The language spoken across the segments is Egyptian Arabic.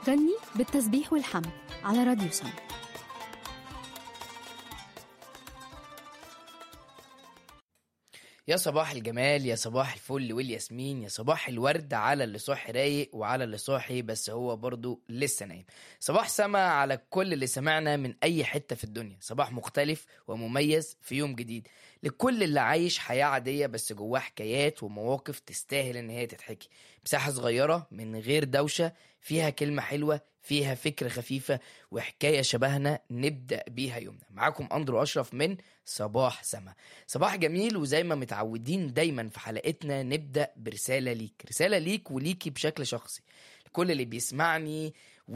فكرني بالتسبيح والحمد على راديو سم يا صباح الجمال يا صباح الفل والياسمين يا صباح الورد على اللي صاحي رايق وعلى اللي صاحي بس هو برضو لسه نايم صباح سما على كل اللي سمعنا من اي حتة في الدنيا صباح مختلف ومميز في يوم جديد لكل اللي عايش حياة عادية بس جواه حكايات ومواقف تستاهل ان هي تتحكي مساحة صغيرة من غير دوشة فيها كلمة حلوة فيها فكرة خفيفة وحكاية شبهنا نبدأ بيها يومنا معاكم أندرو أشرف من صباح سما صباح جميل وزي ما متعودين دايما في حلقتنا نبدأ برسالة ليك رسالة ليك وليكي بشكل شخصي كل اللي بيسمعني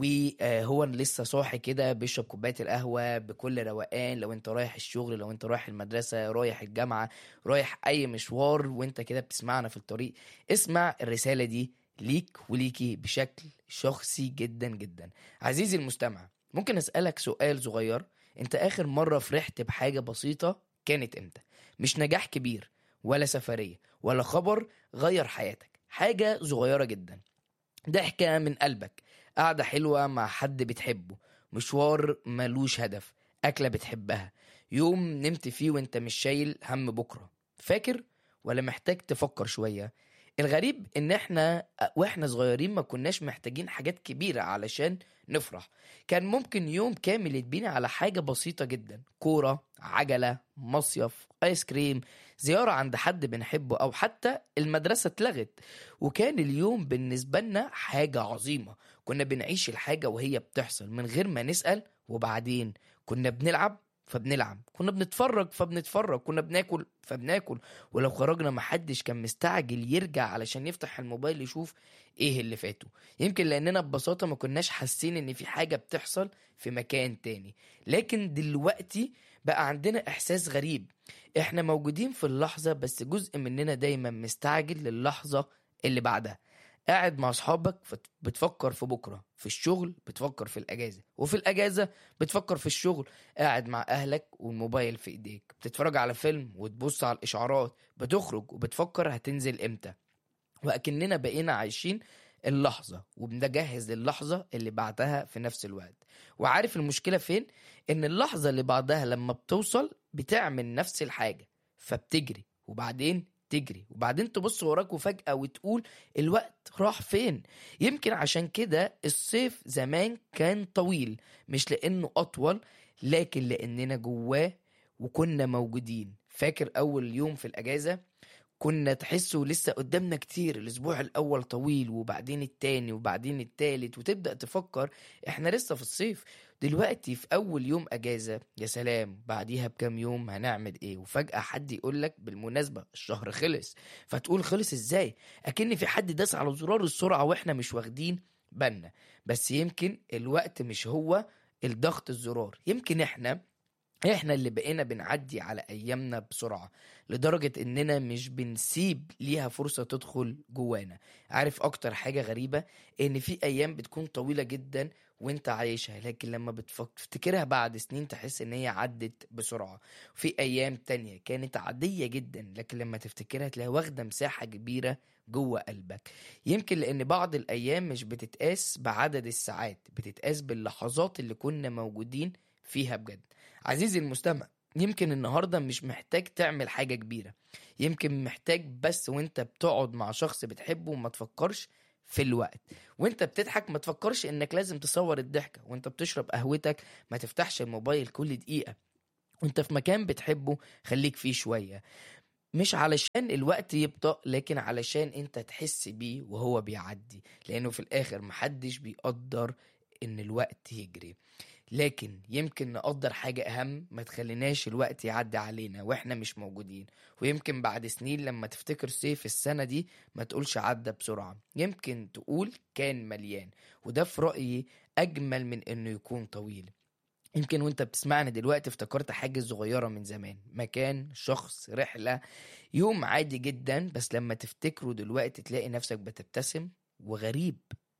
وهو لسه صاحي كده بيشرب كوبايه القهوه بكل روقان لو انت رايح الشغل لو انت رايح المدرسه رايح الجامعه رايح اي مشوار وانت كده بتسمعنا في الطريق اسمع الرساله دي ليك وليكي بشكل شخصي جدا جدا عزيزي المستمع ممكن اسالك سؤال صغير انت اخر مره فرحت بحاجه بسيطه كانت امتى مش نجاح كبير ولا سفريه ولا خبر غير حياتك حاجه صغيره جدا ضحكه من قلبك قعدة حلوة مع حد بتحبه مشوار ملوش هدف أكلة بتحبها يوم نمت فيه وانت مش شايل هم بكرة فاكر ولا محتاج تفكر شوية الغريب ان احنا واحنا صغيرين ما كناش محتاجين حاجات كبيرة علشان نفرح كان ممكن يوم كامل يتبني على حاجة بسيطة جدا كورة عجلة مصيف ايس كريم زيارة عند حد بنحبه او حتى المدرسة اتلغت وكان اليوم بالنسبة لنا حاجة عظيمة كنا بنعيش الحاجة وهي بتحصل من غير ما نسأل وبعدين كنا بنلعب فبنلعب كنا بنتفرج فبنتفرج كنا بناكل فبناكل ولو خرجنا محدش كان مستعجل يرجع علشان يفتح الموبايل يشوف ايه اللي فاته يمكن لاننا ببساطة ما كناش حاسين ان في حاجة بتحصل في مكان تاني لكن دلوقتي بقى عندنا احساس غريب احنا موجودين في اللحظة بس جزء مننا دايما مستعجل للحظة اللي بعدها قاعد مع اصحابك فت- بتفكر في بكره في الشغل بتفكر في الاجازه وفي الاجازه بتفكر في الشغل قاعد مع اهلك والموبايل في ايديك بتتفرج على فيلم وتبص على الاشعارات بتخرج وبتفكر هتنزل امتى واكننا بقينا عايشين اللحظة وبنجهز للحظة اللي بعدها في نفس الوقت وعارف المشكلة فين؟ إن اللحظة اللي بعدها لما بتوصل بتعمل نفس الحاجة فبتجري وبعدين تجري وبعدين تبص وراك وفجأة وتقول الوقت راح فين يمكن عشان كده الصيف زمان كان طويل مش لأنه أطول لكن لأننا جواه وكنا موجودين فاكر أول يوم في الأجازة كنا تحسه لسه قدامنا كتير الأسبوع الأول طويل وبعدين التاني وبعدين التالت وتبدأ تفكر إحنا لسه في الصيف دلوقتي في أول يوم أجازة يا سلام بعديها بكام يوم هنعمل إيه وفجأة حد يقولك بالمناسبة الشهر خلص فتقول خلص إزاي أكن في حد داس على زرار السرعة وإحنا مش واخدين بالنا بس يمكن الوقت مش هو الضغط الزرار يمكن إحنا احنا اللي بقينا بنعدي على ايامنا بسرعه لدرجه اننا مش بنسيب ليها فرصه تدخل جوانا عارف اكتر حاجه غريبه ان في ايام بتكون طويله جدا وانت عايشها لكن لما بتفتكرها بعد سنين تحس ان هي عدت بسرعه في ايام تانية كانت عاديه جدا لكن لما تفتكرها تلاقيها واخده مساحه كبيره جوه قلبك يمكن لان بعض الايام مش بتتقاس بعدد الساعات بتتقاس باللحظات اللي كنا موجودين فيها بجد عزيزي المستمع يمكن النهارده مش محتاج تعمل حاجة كبيرة يمكن محتاج بس وانت بتقعد مع شخص بتحبه وما تفكرش في الوقت وانت بتضحك ما تفكرش انك لازم تصور الضحكة وانت بتشرب قهوتك ما تفتحش الموبايل كل دقيقة وانت في مكان بتحبه خليك فيه شوية مش علشان الوقت يبطأ لكن علشان انت تحس بيه وهو بيعدي لانه في الاخر محدش بيقدر ان الوقت يجري لكن يمكن نقدر حاجة أهم ما تخليناش الوقت يعدي علينا وإحنا مش موجودين ويمكن بعد سنين لما تفتكر صيف السنة دي ما تقولش عدى بسرعة يمكن تقول كان مليان وده في رأيي أجمل من إنه يكون طويل يمكن وانت بتسمعني دلوقتي افتكرت حاجة صغيرة من زمان مكان شخص رحلة يوم عادي جدا بس لما تفتكره دلوقتي تلاقي نفسك بتبتسم وغريب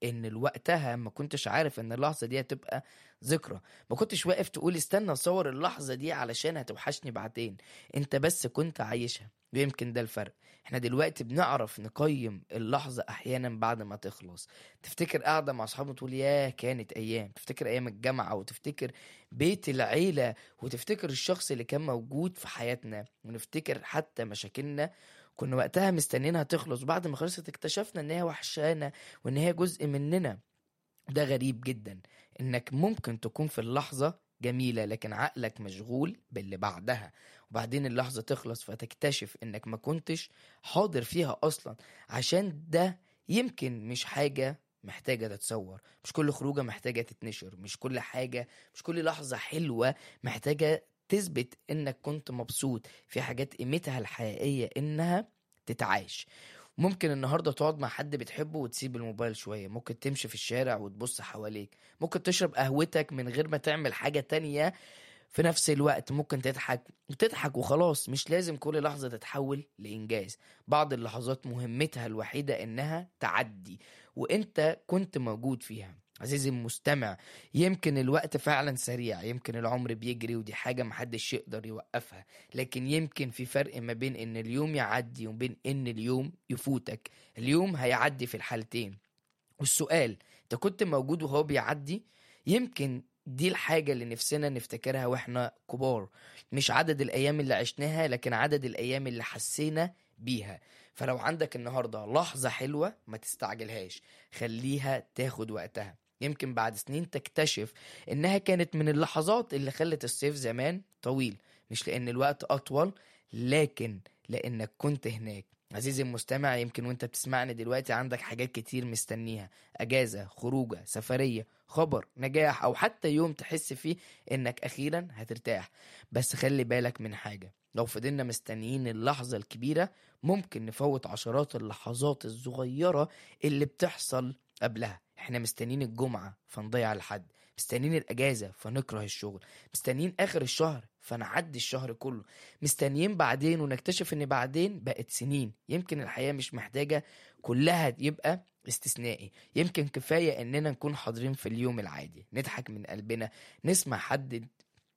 ان وقتها ما كنتش عارف ان اللحظه دي هتبقى ذكرى ما كنتش واقف تقول استنى اصور اللحظه دي علشان هتوحشني بعدين انت بس كنت عايشها ويمكن ده الفرق احنا دلوقتي بنعرف نقيم اللحظة احيانا بعد ما تخلص تفتكر قاعدة مع اصحابك تقول ياه كانت ايام تفتكر ايام الجامعة وتفتكر بيت العيلة وتفتكر الشخص اللي كان موجود في حياتنا ونفتكر حتى مشاكلنا كنا وقتها مستنينها تخلص بعد ما خلصت اكتشفنا ان هي وحشانا وان هي جزء مننا ده غريب جدا انك ممكن تكون في اللحظة جميلة لكن عقلك مشغول باللي بعدها وبعدين اللحظة تخلص فتكتشف انك ما كنتش حاضر فيها اصلا عشان ده يمكن مش حاجة محتاجة تتصور مش كل خروجة محتاجة تتنشر مش كل حاجة مش كل لحظة حلوة محتاجة تثبت انك كنت مبسوط في حاجات قيمتها الحقيقية انها تتعاش ممكن النهارده تقعد مع حد بتحبه وتسيب الموبايل شويه ممكن تمشي في الشارع وتبص حواليك ممكن تشرب قهوتك من غير ما تعمل حاجه تانية في نفس الوقت ممكن تضحك تضحك وخلاص مش لازم كل لحظه تتحول لانجاز بعض اللحظات مهمتها الوحيده انها تعدي وانت كنت موجود فيها عزيزي المستمع يمكن الوقت فعلا سريع يمكن العمر بيجري ودي حاجة محدش يقدر يوقفها لكن يمكن في فرق ما بين ان اليوم يعدي وبين ان اليوم يفوتك اليوم هيعدي في الحالتين والسؤال انت كنت موجود وهو بيعدي يمكن دي الحاجة اللي نفسنا نفتكرها واحنا كبار مش عدد الأيام اللي عشناها لكن عدد الأيام اللي حسينا بيها فلو عندك النهاردة لحظة حلوة ما تستعجلهاش خليها تاخد وقتها يمكن بعد سنين تكتشف إنها كانت من اللحظات اللي خلت الصيف زمان طويل مش لأن الوقت أطول لكن لأنك كنت هناك عزيزي المستمع يمكن وانت بتسمعني دلوقتي عندك حاجات كتير مستنيها اجازه خروجه سفريه خبر نجاح او حتى يوم تحس فيه انك اخيرا هترتاح بس خلي بالك من حاجه لو فضلنا مستنيين اللحظه الكبيره ممكن نفوت عشرات اللحظات الصغيره اللي بتحصل قبلها احنا مستنيين الجمعه فنضيع الحد مستنيين الاجازه فنكره الشغل مستنيين اخر الشهر فنعدي الشهر كله مستنيين بعدين ونكتشف ان بعدين بقت سنين يمكن الحياه مش محتاجه كلها يبقى استثنائي يمكن كفايه اننا نكون حاضرين في اليوم العادي نضحك من قلبنا نسمع حد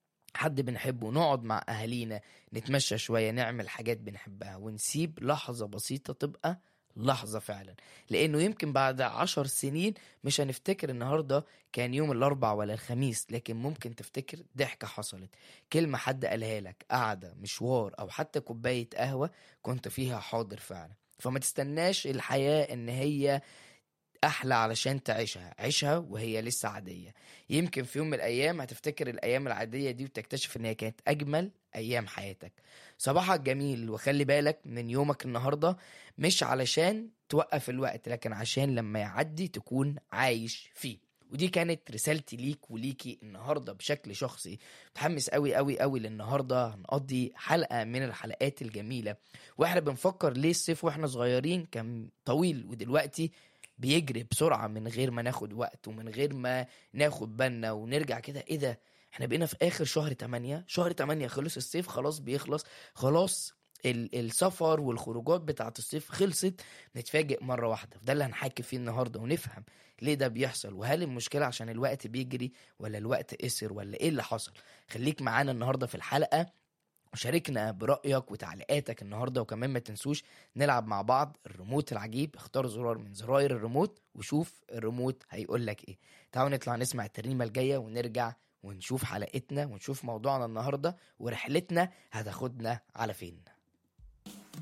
حد بنحبه نقعد مع اهالينا نتمشى شويه نعمل حاجات بنحبها ونسيب لحظه بسيطه تبقى لحظة فعلا لأنه يمكن بعد عشر سنين مش هنفتكر النهاردة كان يوم الأربع ولا الخميس لكن ممكن تفتكر ضحكة حصلت كلمة حد قالها لك قعدة مشوار أو حتى كوباية قهوة كنت فيها حاضر فعلا فما تستناش الحياة إن هي أحلى علشان تعيشها عيشها وهي لسه عادية يمكن في يوم من الأيام هتفتكر الأيام العادية دي وتكتشف إن هي كانت أجمل أيام حياتك صباحك جميل وخلي بالك من يومك النهاردة مش علشان توقف الوقت لكن عشان لما يعدي تكون عايش فيه ودي كانت رسالتي ليك وليكي النهارده بشكل شخصي متحمس قوي قوي قوي للنهارده هنقضي حلقه من الحلقات الجميله واحنا بنفكر ليه الصيف واحنا صغيرين كان طويل ودلوقتي بيجري بسرعه من غير ما ناخد وقت ومن غير ما ناخد بالنا ونرجع كده ايه ده احنا بقينا في اخر شهر 8 شهر 8 خلص الصيف خلاص بيخلص خلاص ال- السفر والخروجات بتاعت الصيف خلصت نتفاجئ مرة واحدة ده اللي هنحكي فيه النهاردة ونفهم ليه ده بيحصل وهل المشكلة عشان الوقت بيجري ولا الوقت قصر ولا ايه اللي حصل خليك معانا النهاردة في الحلقة وشاركنا برأيك وتعليقاتك النهاردة وكمان ما تنسوش نلعب مع بعض الريموت العجيب اختار زرار من زراير الريموت وشوف الريموت هيقول لك ايه تعالوا نطلع نسمع الترنيمة الجاية ونرجع ونشوف حلقتنا ونشوف موضوعنا النهاردة ورحلتنا هتاخدنا على فين